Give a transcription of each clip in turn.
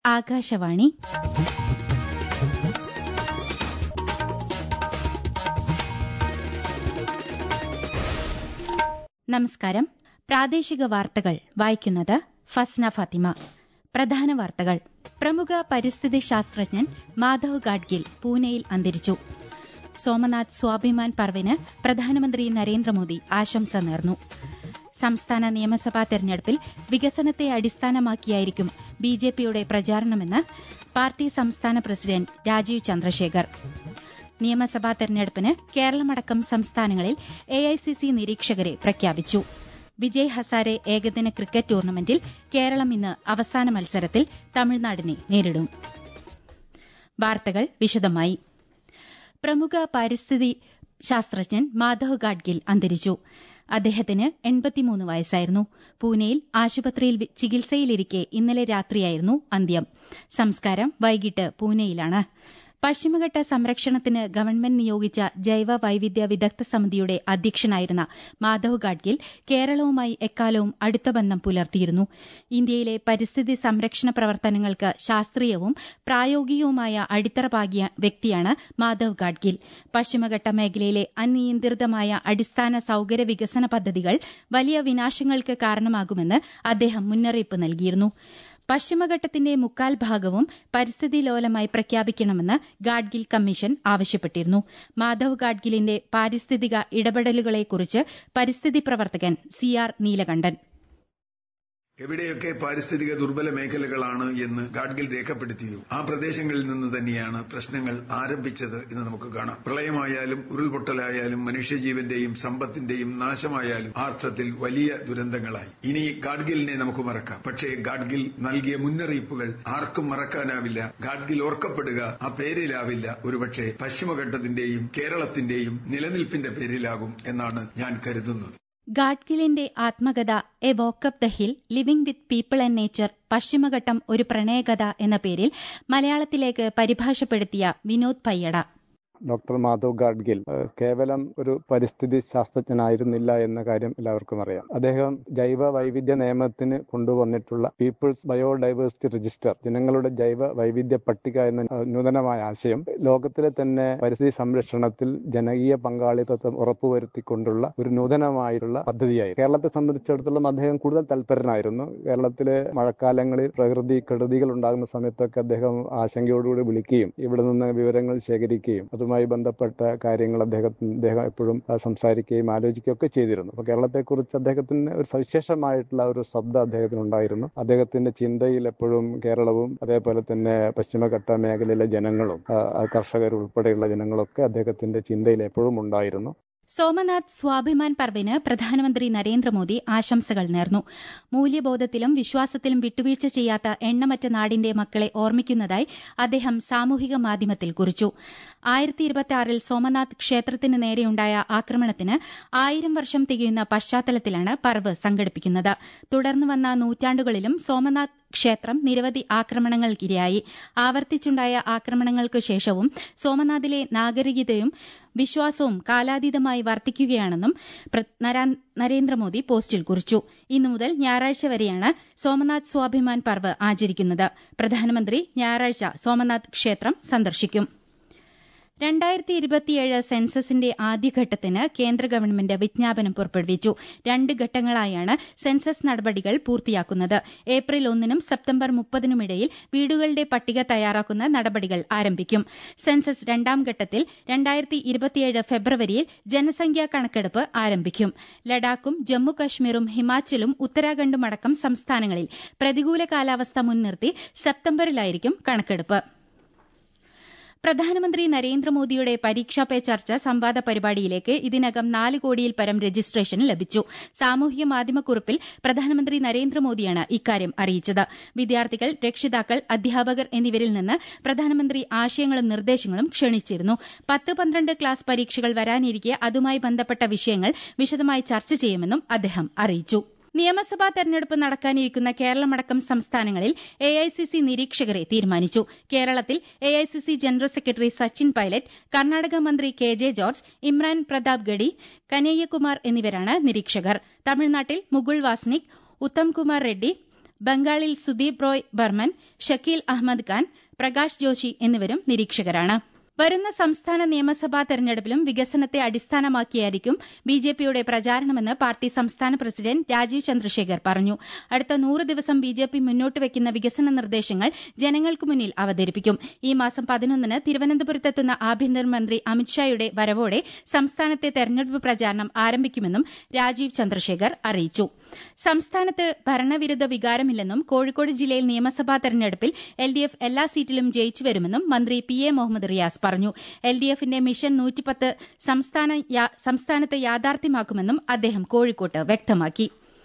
ആകാശവാണി നമസ്കാരം പ്രാദേശിക വാർത്തകൾ വായിക്കുന്നത് ഫസ്ന ഫാത്തിമ പ്രധാന വാർത്തകൾ പ്രമുഖ പരിസ്ഥിതി ശാസ്ത്രജ്ഞൻ മാധവ് ഗാഡ്ഗിൽ പൂനെയിൽ അന്തരിച്ചു സോമനാഥ് സ്വാഭിമാൻ പർവിന് പ്രധാനമന്ത്രി നരേന്ദ്രമോദി ആശംസ നേർന്നു സംസ്ഥാന നിയമസഭാ തെരഞ്ഞെടുപ്പിൽ വികസനത്തെ അടിസ്ഥാനമാക്കിയായിരിക്കും ബിജെപിയുടെ പ്രചാരണമെന്ന് പാർട്ടി സംസ്ഥാന പ്രസിഡന്റ് രാജീവ് ചന്ദ്രശേഖർ നിയമസഭാ തെരഞ്ഞെടുപ്പിന് കേരളമടക്കം സംസ്ഥാനങ്ങളിൽ എഐസിസി നിരീക്ഷകരെ പ്രഖ്യാപിച്ചു വിജയ് ഹസാരെ ഏകദിന ക്രിക്കറ്റ് ടൂർണമെന്റിൽ കേരളം ഇന്ന് അവസാന മത്സരത്തിൽ തമിഴ്നാടിനെ നേരിടും വാർത്തകൾ വിശദമായി പ്രമുഖ പരിസ്ഥിതി ശാസ്ത്രജ്ഞൻ മാധവ് ഗാഡ്ഗിൽ അന്തരിച്ചു അദ്ദേഹത്തിന് എൺപത്തിമൂന്ന് വയസ്സായിരുന്നു പൂനെയിൽ ആശുപത്രിയിൽ ചികിത്സയിലിരിക്കെ ഇന്നലെ രാത്രിയായിരുന്നു അന്ത്യം സംസ്കാരം വൈകിട്ട് പൂനെയിലാണ് പശ്ചിമഘട്ട സംരക്ഷണത്തിന് ഗവൺമെന്റ് നിയോഗിച്ച ജൈവ വൈവിധ്യ വിദഗ്ധ സമിതിയുടെ അധ്യക്ഷനായിരുന്ന മാധവ് ഗാഡ്ഗിൽ കേരളവുമായി എക്കാലവും അടുത്ത ബന്ധം പുലർത്തിയിരുന്നു ഇന്ത്യയിലെ പരിസ്ഥിതി സംരക്ഷണ പ്രവർത്തനങ്ങൾക്ക് ശാസ്ത്രീയവും പ്രായോഗികവുമായ അടിത്തറ പാകിയ വ്യക്തിയാണ് മാധവ് ഗാഡ്ഗിൽ പശ്ചിമഘട്ട മേഖലയിലെ അനിയന്ത്രിതമായ അടിസ്ഥാന സൌകര്യ വികസന പദ്ധതികൾ വലിയ വിനാശങ്ങൾക്ക് കാരണമാകുമെന്ന് അദ്ദേഹം മുന്നറിയിപ്പ് നൽകിയിരുന്നു പശ്ചിമഘട്ടത്തിന്റെ മുക്കാൽ ഭാഗവും പരിസ്ഥിതി ലോലമായി പ്രഖ്യാപിക്കണമെന്ന് ഗാഡ്ഗിൽ കമ്മീഷൻ ആവശ്യപ്പെട്ടിരുന്നു മാധവ് ഗാഡ്ഗിലിന്റെ പാരിസ്ഥിതിക ഇടപെടലുകളെക്കുറിച്ച് പരിസ്ഥിതി പ്രവർത്തകൻ സി ആർ നീലകണ്ഠൻ എവിടെയൊക്കെ പാരിസ്ഥിതിക ദുർബല മേഖലകളാണ് എന്ന് ഗാഡ്ഗിൽ രേഖപ്പെടുത്തിയോ ആ പ്രദേശങ്ങളിൽ നിന്ന് തന്നെയാണ് പ്രശ്നങ്ങൾ ആരംഭിച്ചത് എന്ന് നമുക്ക് കാണാം പ്രളയമായാലും ഉരുൾപൊട്ടലായാലും മനുഷ്യജീവന്റെയും സമ്പത്തിന്റെയും നാശമായാലും ആ അർത്ഥത്തിൽ വലിയ ദുരന്തങ്ങളായി ഇനി ഗാഡ്ഗിലിനെ നമുക്ക് മറക്കാം പക്ഷേ ഗാഡ്ഗിൽ നൽകിയ മുന്നറിയിപ്പുകൾ ആർക്കും മറക്കാനാവില്ല ഗാഡ്ഗിൽ ഓർക്കപ്പെടുക ആ പേരിലാവില്ല ഒരുപക്ഷെ പശ്ചിമഘട്ടത്തിന്റെയും കേരളത്തിന്റെയും നിലനിൽപ്പിന്റെ പേരിലാകും എന്നാണ് ഞാൻ കരുതുന്നത് ഗാഡ്ഗിലിന്റെ ആത്മകഥ A walk up the hill living with people and nature പശ്ചിമഘട്ടം ഒരു പ്രണയകഥ എന്ന പേരിൽ മലയാളത്തിലേക്ക് പരിഭാഷപ്പെടുത്തിയ വിനോദ് പയ്യട ഡോക്ടർ മാധവ് ഗാഡ്ഗിൽ കേവലം ഒരു പരിസ്ഥിതി ശാസ്ത്രജ്ഞനായിരുന്നില്ല എന്ന കാര്യം എല്ലാവർക്കും അറിയാം അദ്ദേഹം ജൈവ വൈവിധ്യ നിയമത്തിന് കൊണ്ടുവന്നിട്ടുള്ള പീപ്പിൾസ് ബയോഡൈവേഴ്സിറ്റി രജിസ്റ്റർ ജനങ്ങളുടെ ജൈവ വൈവിധ്യ പട്ടിക എന്ന നൂതനമായ ആശയം ലോകത്തിലെ തന്നെ പരിസ്ഥിതി സംരക്ഷണത്തിൽ ജനകീയ പങ്കാളിത്തം ഉറപ്പുവരുത്തിക്കൊണ്ടുള്ള ഒരു നൂതനമായിട്ടുള്ള പദ്ധതിയായി കേരളത്തെ സംബന്ധിച്ചിടത്തോളം അദ്ദേഹം കൂടുതൽ തൽപരനായിരുന്നു കേരളത്തിലെ മഴക്കാലങ്ങളിൽ പ്രകൃതി കെടുതികൾ ഉണ്ടാകുന്ന സമയത്തൊക്കെ അദ്ദേഹം ആശങ്കയോടുകൂടി വിളിക്കുകയും ഇവിടെ നിന്ന് വിവരങ്ങൾ ശേഖരിക്കുകയും അതുമായി ബന്ധപ്പെട്ട കാര്യങ്ങൾ അദ്ദേഹത്തിന് അദ്ദേഹം എപ്പോഴും സംസാരിക്കുകയും ആലോചിക്കുകയും ഒക്കെ ചെയ്തിരുന്നു അപ്പൊ കേരളത്തെക്കുറിച്ച് അദ്ദേഹത്തിന് ഒരു സവിശേഷമായിട്ടുള്ള ഒരു ശബ്ദം അദ്ദേഹത്തിന് ഉണ്ടായിരുന്നു അദ്ദേഹത്തിന്റെ ചിന്തയിൽ എപ്പോഴും കേരളവും അതേപോലെ തന്നെ പശ്ചിമഘട്ട മേഖലയിലെ ജനങ്ങളും കർഷകർ ഉൾപ്പെടെയുള്ള ജനങ്ങളൊക്കെ അദ്ദേഹത്തിന്റെ ചിന്തയിൽ എപ്പോഴും ഉണ്ടായിരുന്നു സോമനാഥ് സ്വാഭിമാൻ പർവിന് പ്രധാനമന്ത്രി നരേന്ദ്രമോദി ആശംസകൾ നേർന്നു മൂല്യബോധത്തിലും വിശ്വാസത്തിലും വിട്ടുവീഴ്ച ചെയ്യാത്ത എണ്ണമറ്റ നാടിന്റെ മക്കളെ ഓർമ്മിക്കുന്നതായി അദ്ദേഹം സാമൂഹിക മാധ്യമത്തിൽ കുറിച്ചു ആയിരത്തി ഇരുപത്തിയാറിൽ സോമനാഥ് ക്ഷേത്രത്തിന് നേരെയുണ്ടായ ആക്രമണത്തിന് ആയിരം വർഷം തികയുന്ന പശ്ചാത്തലത്തിലാണ് പർവ് സംഘടിപ്പിക്കുന്നത് തുടർന്നു വന്ന നൂറ്റാണ്ടുകളിലും സോമനാഥ് ക്ഷേത്രം നിരവധി ആക്രമണങ്ങൾക്കിരയായി ആവർത്തിച്ചുണ്ടായ ആക്രമണങ്ങൾക്ക് ശേഷവും സോമനാഥിലെ നാഗരികതയും വിശ്വാസവും കാലാതീതമായി വർദ്ധിക്കുകയാണെന്നും നരേന്ദ്രമോദി പോസ്റ്റിൽ കുറിച്ചു ഇന്നു മുതൽ ഞായറാഴ്ച വരെയാണ് സോമനാഥ് സ്വാഭിമാൻ പർവ് ആചരിക്കുന്നത് പ്രധാനമന്ത്രി ഞായറാഴ്ച സോമനാഥ് ക്ഷേത്രം സന്ദർശിക്കും രണ്ടായിരത്തി ഇരുപത്തിയേഴ് സെൻസസിന്റെ ആദ്യഘട്ടത്തിന് കേന്ദ്ര ഗവൺമെന്റ് വിജ്ഞാപനം പുറപ്പെടുവിച്ചു രണ്ട് ഘട്ടങ്ങളായാണ് സെൻസസ് നടപടികൾ പൂർത്തിയാക്കുന്നത് ഏപ്രിൽ ഒന്നിനും സെപ്റ്റംബർ മുപ്പതിനുമിടയിൽ വീടുകളുടെ പട്ടിക തയ്യാറാക്കുന്ന നടപടികൾ ആരംഭിക്കും സെൻസസ് രണ്ടാം ഘട്ടത്തിൽ രണ്ടായിരത്തി ഇരുപത്തിയേഴ് ഫെബ്രുവരിയിൽ ജനസംഖ്യാ കണക്കെടുപ്പ് ആരംഭിക്കും ലഡാക്കും ജമ്മു കശ്മീരും ഹിമാചലും ഉത്തരാഖണ്ഡും അടക്കം സംസ്ഥാനങ്ങളിൽ പ്രതികൂല കാലാവസ്ഥ മുൻനിർത്തി സെപ്റ്റംബറിലായിരിക്കും കണക്കെടുപ്പ് പ്രധാനമന്ത്രി നരേന്ദ്രമോദിയുടെ പരീക്ഷാ പേ ചർച്ച സംവാദ പരിപാടിയിലേക്ക് ഇതിനകം നാല് കോടിയിൽ പരം രജിസ്ട്രേഷൻ ലഭിച്ചു സാമൂഹിക മാധ്യമക്കുറിപ്പിൽ പ്രധാനമന്ത്രി നരേന്ദ്രമോദിയാണ് ഇക്കാര്യം അറിയിച്ചത് വിദ്യാർത്ഥികൾ രക്ഷിതാക്കൾ അധ്യാപകർ എന്നിവരിൽ നിന്ന് പ്രധാനമന്ത്രി ആശയങ്ങളും നിർദ്ദേശങ്ങളും ക്ഷണിച്ചിരുന്നു പത്ത് പന്ത്രണ്ട് ക്ലാസ് പരീക്ഷകൾ വരാനിരിക്കെ അതുമായി ബന്ധപ്പെട്ട വിഷയങ്ങൾ വിശദമായി ചർച്ച ചെയ്യുമെന്നും അദ്ദേഹം അറിയിച്ചു നിയമസഭാ തെരഞ്ഞെടുപ്പ് നടക്കാനിരിക്കുന്ന കേരളമടക്കം സംസ്ഥാനങ്ങളിൽ എഐസിസി നിരീക്ഷകരെ തീരുമാനിച്ചു കേരളത്തിൽ AICC general secretary Sachin Pilot Karnataka മന്ത്രി കെ ജെ ജോർജ് ഇമ്രാൻ പ്രതാപ് ഗഡി കനയ്യകുമാർ എന്നിവരാണ് നിരീക്ഷകർ തമിഴ്നാട്ടിൽ മുകുൾ വാസ്നിക് ഉത്തംകുമാർ റെഡ്ഡി ബംഗാളിൽ സുദീപ് റോയ് ബർമൻ ഷക്കീൽ അഹമ്മദ് ഖാൻ പ്രകാശ് ജോഷി എന്നിവരും നിരീക്ഷകരാണ് വരുന്ന സംസ്ഥാന നിയമസഭാ തെരഞ്ഞെടുപ്പിലും വികസനത്തെ അടിസ്ഥാനമാക്കിയായിരിക്കും ബിജെപിയുടെ പ്രചാരണമെന്ന് പാർട്ടി സംസ്ഥാന പ്രസിഡന്റ് രാജീവ് ചന്ദ്രശേഖർ പറഞ്ഞു അടുത്ത നൂറ് ദിവസം ബിജെപി മുന്നോട്ട് വയ്ക്കുന്ന വികസന നിർദ്ദേശങ്ങൾ ജനങ്ങൾക്ക് മുന്നിൽ അവതരിപ്പിക്കും ഈ മാസം പതിനൊന്നിന് തിരുവനന്തപുരത്തെത്തുന്ന ആഭ്യന്തരമന്ത്രി അമിത്ഷായുടെ വരവോടെ സംസ്ഥാനത്തെ തെരഞ്ഞെടുപ്പ് പ്രചാരണം ആരംഭിക്കുമെന്നും രാജീവ് ചന്ദ്രശേഖർ അറിയിച്ചു സംസ്ഥാനത്ത് ഭരണവിരുദ്ധ വികാരമില്ലെന്നും കോഴിക്കോട് ജില്ലയിൽ നിയമസഭാ തെരഞ്ഞെടുപ്പിൽ എൽ ഡി എഫ് എല്ലാ സീറ്റിലും ജയിച്ചു വരുമെന്നും മന്ത്രി പി എ മുഹമ്മദ് റിയാസ് പറഞ്ഞു എൽ ഡി എഫിന്റെ മിഷൻ നൂറ്റിപ്പത്ത് സംസ്ഥാനത്ത് യാഥാർത്ഥ്യമാക്കുമെന്നും അദ്ദേഹം കോഴിക്കോട്ട് വ്യക്തമാക്കി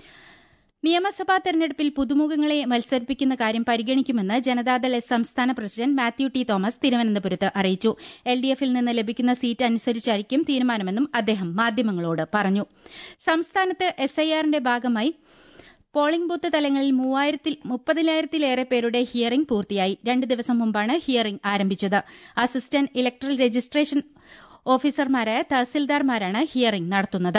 നിയമസഭാ തെരഞ്ഞെടുപ്പിൽ പുതുമുഖങ്ങളെ മത്സരിപ്പിക്കുന്ന കാര്യം പരിഗണിക്കുമെന്ന് ജനതാദൾ എസ് സംസ്ഥാന പ്രസിഡന്റ് മാത്യു ടി തോമസ് തിരുവനന്തപുരത്ത് അറിയിച്ചു എൽ ഡി എഫിൽ നിന്ന് ലഭിക്കുന്ന സീറ്റ് അനുസരിച്ചായിരിക്കും തീരുമാനമെന്നും അദ്ദേഹം മാധ്യമങ്ങളോട് പറഞ്ഞു സംസ്ഥാനത്ത് എസ് ഐ ആറിന്റെ ഭാഗമായി പോളിംഗ് ബൂത്ത് തലങ്ങളിൽ മൂവായിരത്തിൽ മുപ്പതിനായിരത്തിലേറെ പേരുടെ ഹിയറിംഗ് പൂർത്തിയായി രണ്ട് ദിവസം മുമ്പാണ് ഹിയറിംഗ് ആരംഭിച്ചത് അസിസ്റ്റന്റ് ഇലക്ട്രൽ രജിസ്ട്രേഷൻ ഓഫീസർമാരായ തഹസിൽദാർമാരാണ് ഹിയറിംഗ് നടത്തുന്നത്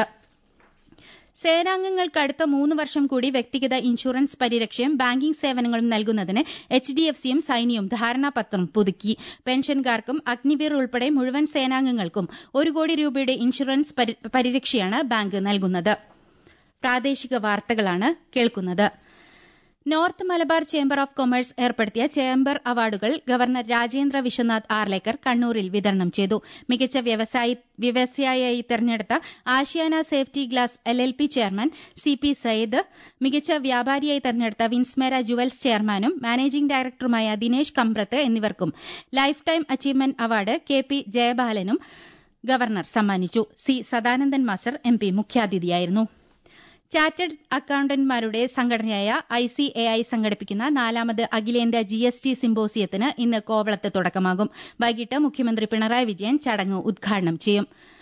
സേനാംഗങ്ങൾക്ക് അടുത്ത മൂന്ന് വർഷം കൂടി വ്യക്തിഗത ഇൻഷുറൻസ് പരിരക്ഷയും ബാങ്കിംഗ് സേവനങ്ങളും നൽകുന്നതിന് എച്ച് ഡി എഫ് സിയും സൈന്യവും ധാരണാപത്രം പുതുക്കി പെൻഷൻകാർക്കും അഗ്നിവീർ ഉൾപ്പെടെ മുഴുവൻ സേനാംഗങ്ങൾക്കും ഒരു കോടി രൂപയുടെ ഇൻഷുറൻസ് പരിരക്ഷയാണ് ബാങ്ക് നൽകുന്നത് പ്രാദേശിക വാർത്തകളാണ് കേൾക്കുന്നത് north Malabar chamber of commerce ഏർപ്പെടുത്തിയ ചേംബർ അവാർഡുകൾ ഗവർണർ രാജേന്ദ്ര വിശ്വനാഥ് ആർലേക്കർ കണ്ണൂരിൽ വിതരണം ചെയ്തു മികച്ച വ്യവസായിയായി തെരഞ്ഞെടുത്ത Ashiana safety glass L L P chairman C P Sayyid മികച്ച വ്യാപാരിയായി തെരഞ്ഞെടുത്ത വിൻസ്മേര ജുവൽസ് ചെയർമാനും മാനേജിംഗ് ഡയറക്ടറുമായ ദിനേശ് കമ്പ്രത്ത് എന്നിവർക്കും life time achievement award K P ജയബാലനും ഗവർണർ സമ്മാനിച്ചു C Sadanandan master M P മുഖ്യാതിഥിയായിരുന്നു ചാർട്ടേഡ് അക്കൌണ്ടന്റ്മാരുടെ സംഘടനയായ ഐ സി എ ഐ സംഘടിപ്പിക്കുന്ന നാലാമത് അഖിലേന്ത്യാ ജി എസ് ടി സിംബോസിയത്തിന് ഇന്ന് കോവളത്ത് തുടക്കമാകും വൈകിട്ട് മുഖ്യമന്ത്രി പിണറായി വിജയൻ ചടങ്ങ് ഉദ്ഘാടനം ചെയ്യും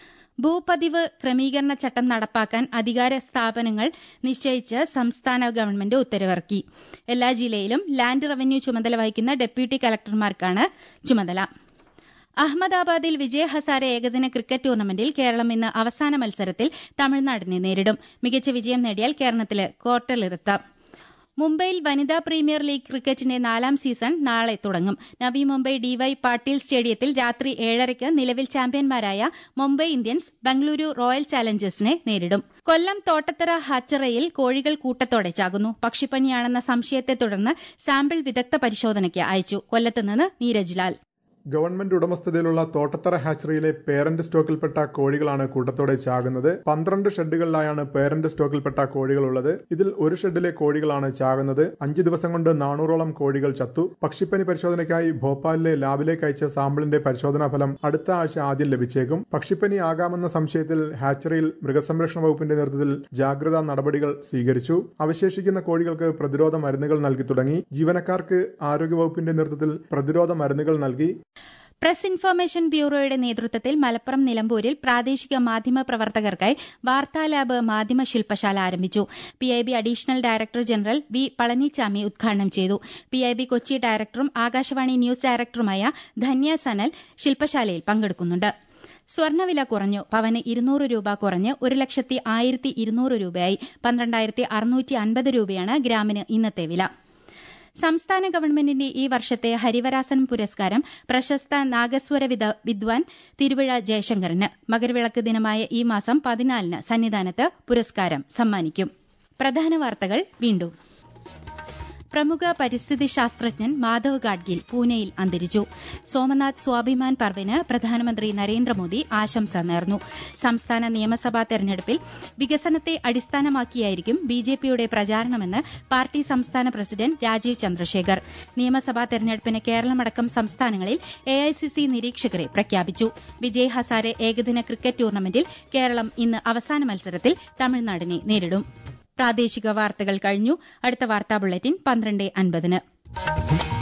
ഭൂപതിവ് ക്രമീകരണ ചട്ടം നടപ്പാക്കാൻ അധികാര സ്ഥാപനങ്ങൾ നിശ്ചയിച്ച് സംസ്ഥാന ഗവൺമെന്റ് ഉത്തരവിറക്കി എല്ലാ ജില്ലയിലും ലാൻഡ് റവന്യൂ ചുമതല വഹിക്കുന്ന ഡെപ്യൂട്ടി കലക്ടർമാർക്കാണ് ചുമതല അഹമ്മദാബാദിൽ വിജയ് ഹസാരെ ഏകദിന ക്രിക്കറ്റ് ടൂർണമെന്റിൽ കേരളം ഇന്ന് അവസാന മത്സരത്തിൽ തമിഴ്നാടിനെ നേരിടും മികച്ച വിജയം നേടിയാൽ കേരളത്തിന് ക്വാർട്ടറിലെത്താം മുംബൈയിൽ വനിതാ പ്രീമിയർ ലീഗ് ക്രിക്കറ്റിന്റെ നാലാം സീസൺ നാളെ തുടങ്ങും നവി മുംബൈ ഡിവൈ പാട്ടീൽ സ്റ്റേഡിയത്തിൽ രാത്രി ഏഴരയ്ക്ക് നിലവിൽ ചാമ്പ്യന്മാരായ മുംബൈ ഇന്ത്യൻസ് ബംഗളൂരു റോയൽ ചാലഞ്ചേഴ്സിനെ നേരിടും കൊല്ലം തോട്ടത്തറ ഹാച്ചറയിൽ കോഴികൾ കൂട്ടത്തോടെ ചാകുന്നു പക്ഷിപ്പനിയാണെന്ന സംശയത്തെ തുടർന്ന് സാമ്പിൾ വിദഗ്ധ പരിശോധനയ്ക്ക് അയച്ചു കൊല്ലത്ത് നിന്ന് നീരജ് ലാൽ ഗവൺമെന്റ് ഉടമസ്ഥതയിലുള്ള തോട്ടത്തറ ഹാച്ചറിയിലെ പേരന്റ് സ്റ്റോക്കിൽപ്പെട്ട കോഴികളാണ് കൂട്ടത്തോടെ ചാകുന്നത് പന്ത്രണ്ട് ഷെഡുകളിലായാണ് പേരന്റ് സ്റ്റോക്കിൽപ്പെട്ട കോഴികളുള്ളത് ഇതിൽ ഒരു ഷെഡിലെ കോഴികളാണ് ചാകുന്നത് അഞ്ച് ദിവസം കൊണ്ട് നാനൂറോളം കോഴികൾ ചത്തു പക്ഷിപ്പനി പരിശോധനയ്ക്കായി ഭോപ്പാലിലെ ലാബിലേക്ക് അയച്ച സാമ്പിളിന്റെ പരിശോധനാ ഫലം അടുത്ത ആഴ്ച ആദ്യം ലഭിച്ചേക്കും പക്ഷിപ്പനി ആകാമെന്ന സംശയത്തിൽ ഹാച്ചറിയിൽ മൃഗസംരക്ഷണ വകുപ്പിന്റെ നേതൃത്വത്തിൽ ജാഗ്രതാ നടപടികൾ സ്വീകരിച്ചു അവശേഷിക്കുന്ന കോഴികൾക്ക് പ്രതിരോധ മരുന്നുകൾ നൽകി തുടങ്ങി ജീവനക്കാർക്ക് ആരോഗ്യവകുപ്പിന്റെ നേതൃത്വത്തിൽ പ്രതിരോധ മരുന്നുകൾ നൽകി പ്രസ് ഇൻഫർമേഷൻ ബ്യൂറോയുടെ നേതൃത്വത്തിൽ മലപ്പുറം നിലമ്പൂരിൽ പ്രാദേശിക മാധ്യമ പ്രവർത്തകർക്കായി വാർത്താ ലാബ് മാധ്യമ ശില്പശാല ആരംഭിച്ചു PIB additional director general V Palanichami ഉദ്ഘാടനം ചെയ്തു പിഐബി കൊച്ചി ഡയറക്ടറും ആകാശവാണി ന്യൂസ് ഡയറക്ടറുമായ ധന്യ സനൽ ശില്പശാലയിൽ പങ്കെടുക്കുന്നുണ്ട് സ്വർണ്ണവില കുറഞ്ഞു പവന് ഇരുന്നൂറ് രൂപ കുറഞ്ഞ് ഒരു ലക്ഷത്തി ആയിരത്തി ഇരുന്നൂറ് രൂപയായി പന്ത്രണ്ടായിരത്തി അറുന്നൂറ്റി അൻപത് രൂപയാണ് ഗ്രാമിന് ഇന്നത്തെ വില സംസ്ഥാന ഗവൺമെന്റിന്റെ ഈ വർഷത്തെ ഹരിവരാസൻ പുരസ്കാരം പ്രശസ്ത നാഗസ്വര വിദ്വാൻ തിരുവിഴ ജയശങ്കറിന് മകരവിളക്ക് ദിനമായ ഈ മാസം പതിനാലിന് സന്നിധാനത്ത് പുരസ്കാരം സമ്മാനിക്കും പ്രധാന വാർത്തകൾ വീണ്ടും പ്രമുഖ പരിസ്ഥിതി ശാസ്ത്രജ്ഞൻ മാധവ് ഗാഡ്ഗിൽ പൂനെയിൽ അന്തരിച്ചു സോമനാഥ് സ്വാഭിമാൻ പർവിന് പ്രധാനമന്ത്രി നരേന്ദ്രമോദി ആശംസ നേർന്നു സംസ്ഥാന നിയമസഭാ തെരഞ്ഞെടുപ്പിൽ വികസനത്തെ അടിസ്ഥാനമാക്കിയായിരിക്കും ബിജെപിയുടെ പ്രചാരണമെന്ന് പാർട്ടി സംസ്ഥാന പ്രസിഡന്റ് രാജീവ് ചന്ദ്രശേഖർ നിയമസഭാ തെരഞ്ഞെടുപ്പിന് കേരളമടക്കം സംസ്ഥാനങ്ങളിൽ എഐസിസി നിരീക്ഷകരെ പ്രഖ്യാപിച്ചു വിജയ് ഹസാരെ ഏകദിന ക്രിക്കറ്റ് ടൂർണമെന്റിൽ കേരളം ഇന്ന് അവസാന മത്സരത്തിൽ തമിഴ്നാടിനെ നേരിടും പ്രാദേശിക വാർത്തകൾ കഴിഞ്ഞു അടുത്ത വാർത്താ ബുള്ളറ്റിൻ പന്ത്രണ്ട് അൻപതിന്